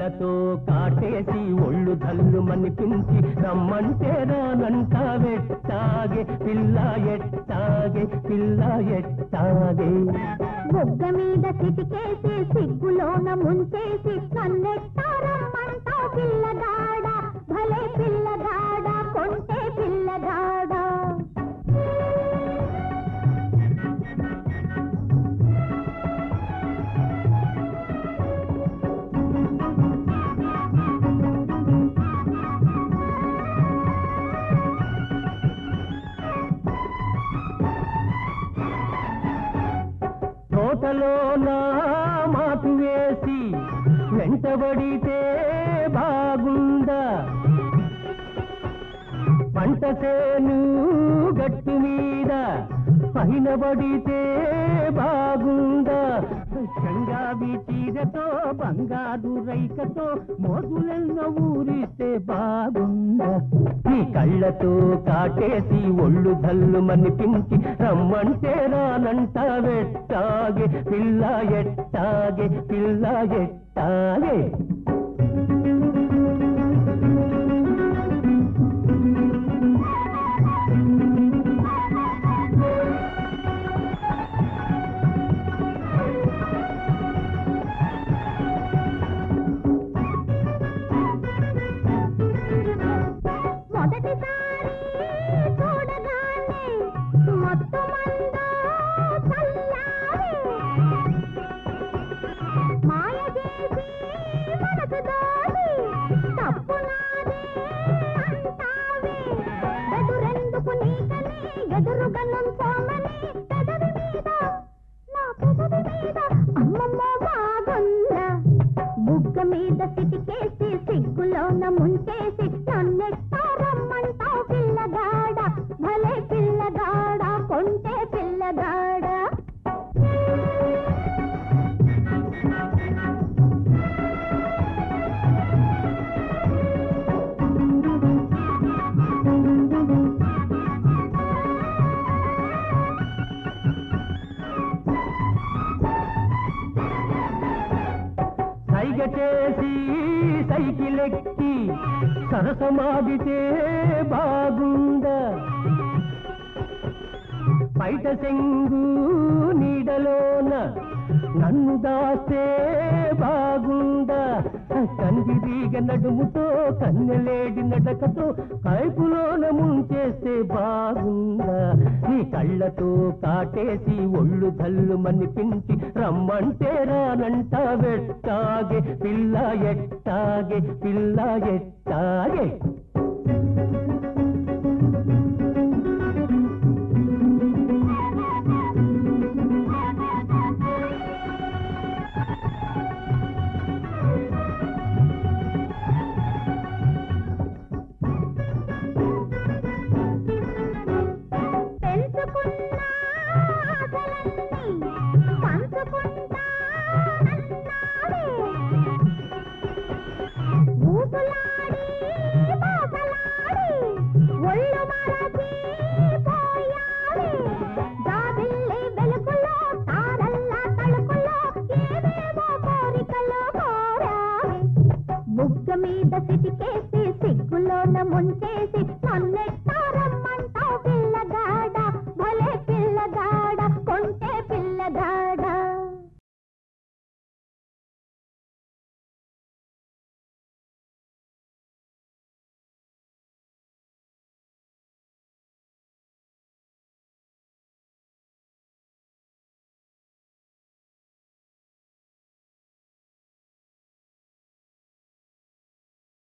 కళ్ళతో కాటేసి ఒళ్ళు ధల్లు మనిపించి రమ్మంటే రానంట వెట్టాగే పిల్ల ఎట్టాగే పిల్ల ఎట్టాగే బొగ్గ మీద చిటికేసి సిగ్గులోన ముంచేసి నన్నెట్టారమ్మంటా పిల్లగాడ భలే పిల్లగాడ కొంటే పిల్లగాడ తోటలో నా మాటు వేసి వెంటబడితే బాగుందా పంట చేను గట్టు మీద పైన పడితే బాగుందా చంగావి చీరతో బంగారు రైకతో మోదులెన్నో ఊరిస్తే బాగుందా నీ కళ్ళతో కాటేసి ఒళ్ళు ధల్లు మనిపించి రమ్మంటే రానంట వెట్టాగే పిల్ల ఎట్టాగే పిల్ల ఎట్టాగే మొదటిసారి చూడగానే మొత్తమంతా చల్లారి మాయ చేసి మనసు దారి తప్పు నాదే అంటావే ఎదురెందుకు నీకని ఎదురుగా నుంచోమని పెదవి మీద నా పెదవి మీద అమ్మమ్మ బాగుందా బుగ్గ మీద సిటికేసి సిగ్గులోన ముంచేసి నన్నెట్టారమ్మంటావు పిల్లగాడ భలే పిల్లగాడ కొంటే పిల్లగాడ సైగ చేసి సైకిల్ ఎక్కి సరసమాడితే బాగుందా బయట సెంగు నీడలోన నన్ను దాస్తే బాగుందా కందిరీగ నడుముతో కన్నెలేడి నడకతో కైపులోన ముంచేస్తే బాగుందా నీ కళ్ళతో కాటేసి ఒళ్ళు ధల్లు మనిపించి రమ్మంటే రానంట వెట్టాగే పిల్ల ఎట్టాగే పిల్ల ఎట్టాగే